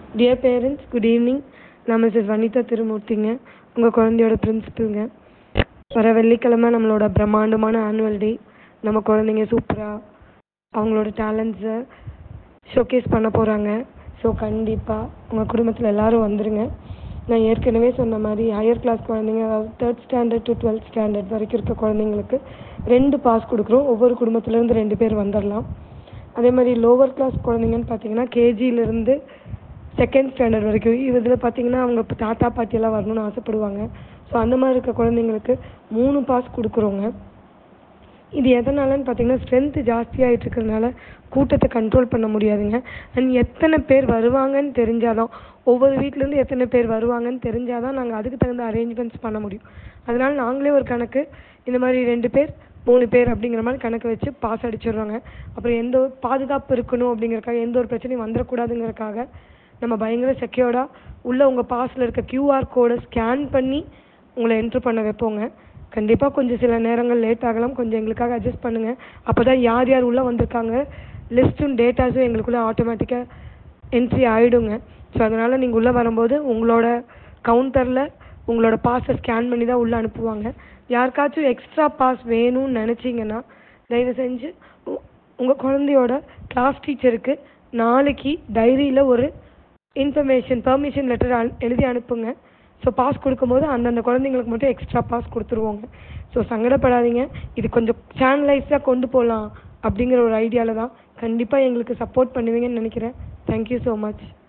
dear parents good evening நான் Mrs Vanitha திருமூர்த்திங்க உங்கள் குழந்தையோட பிரின்சிபல்ங்க வர வெள்ளிக்கிழமை நம்மளோட பிரம்மாண்டமான ஆனுவல் டே நம்ம குழந்தைங்க சூப்பராக அவங்களோட டேலண்ட்ஸை ஷோகேஸ் பண்ண போகிறாங்க ஸோ கண்டிப்பாக உங்கள் குடும்பத்தில் எல்லாரும் வந்துருங்க நான் ஏற்கனவே சொன்ன மாதிரி ஹையர் கிளாஸ் குழந்தைங்க அதாவது third standard to twelfth standard வரைக்கும் இருக்க குழந்தைங்களுக்கு ரெண்டு பாஸ் கொடுக்குறோம் ஒவ்வொரு குடும்பத்துலேருந்து ரெண்டு பேர் வந்துடலாம் அதே மாதிரி லோவர் கிளாஸ் குழந்தைங்கன்னு பார்த்தீங்கன்னா கேஜியிலேருந்து செகண்ட் ஸ்டாண்டர்ட் வரைக்கும் இதில் பார்த்தீங்கன்னா அவங்க இப்போ தாத்தா பாட்டியெல்லாம் வரணும்னு ஆசைப்படுவாங்க ஸோ அந்த மாதிரி இருக்க குழந்தைங்களுக்கு மூணு பாஸ் கொடுக்குறோங்க இது எதனாலன்னு பார்த்தீங்கன்னா ஸ்ட்ரென்த்து ஜாஸ்தியாகிட்டு இருக்கிறதுனால கூட்டத்தை கண்ட்ரோல் பண்ண முடியாதுங்க அண்ட் எத்தனை பேர் வருவாங்கன்னு தெரிஞ்சால் தான் ஒவ்வொரு வீட்டிலேருந்து எத்தனை பேர் வருவாங்கன்னு தெரிஞ்சால் தான் நாங்கள் அதுக்கு தகுந்த அரேஞ்ச்மெண்ட்ஸ் பண்ண முடியும் அதனால நாங்களே ஒரு கணக்கு இந்த மாதிரி ரெண்டு பேர் மூணு பேர் அப்படிங்கிற மாதிரி கணக்கு வச்சு பாஸ் அடிச்சிடுறோங்க அப்புறம் எந்த ஒரு பாதுகாப்பு இருக்கணும் அப்படிங்கறக்காக எந்த ஒரு பிரச்சனையும் வந்துடக்கூடாதுங்கறக்காக நம்ம பயங்கர செக்யூர்டாக உள்ள உங்கள் பாஸில் இருக்க கியூஆர் கோடை ஸ்கேன் பண்ணி உங்களை என்ட்ரு பண்ண வைப்போங்க கண்டிப்பாக கொஞ்சம் சில நேரங்கள் லேட் ஆகலாம் கொஞ்சம் எங்களுக்காக அட்ஜஸ்ட் பண்ணுங்கள் அப்போ தான் யார் யார் உள்ளே வந்திருக்காங்க லிஸ்ட்டும் டேட்டாஸும் எங்களுக்குள்ளே ஆட்டோமேட்டிக்காக என்ட்ரி ஆகிடுங்க ஸோ அதனால் நீங்கள் உள்ளே வரும்போது உங்களோட கவுண்டரில் உங்களோட பாஸை ஸ்கேன் பண்ணி தான் உள்ளே அனுப்புவாங்க யாருக்காச்சும் எக்ஸ்ட்ரா பாஸ் வேணும்னு நினச்சிங்கன்னா தயவு செஞ்சு உ- உங்கள் குழந்தையோட கிளாஸ் டீச்சருக்கு நாளைக்கு டைரியில் ஒரு இன்ஃபர்மேஷன் பெர்மிஷன் லெட்டர் எழுதி அனுப்புங்க ஸோ பாஸ் கொடுக்கும்போது அந்தந்த குழந்தைங்களுக்கு மட்டும் எக்ஸ்ட்ரா பாஸ் கொடுத்துருவோங்க ஸோ சங்கடப்படாதீங்க இது கொஞ்சம் சேனலைஸாக கொண்டு போகலாம் அப்படிங்கிற ஒரு ஐடியாவில் தான் கண்டிப்பாக எங்களுக்கு சப்போர்ட் பண்ணுவீங்கன்னு நினைக்கிறேன் தேங்க்யூ ஸோ மச்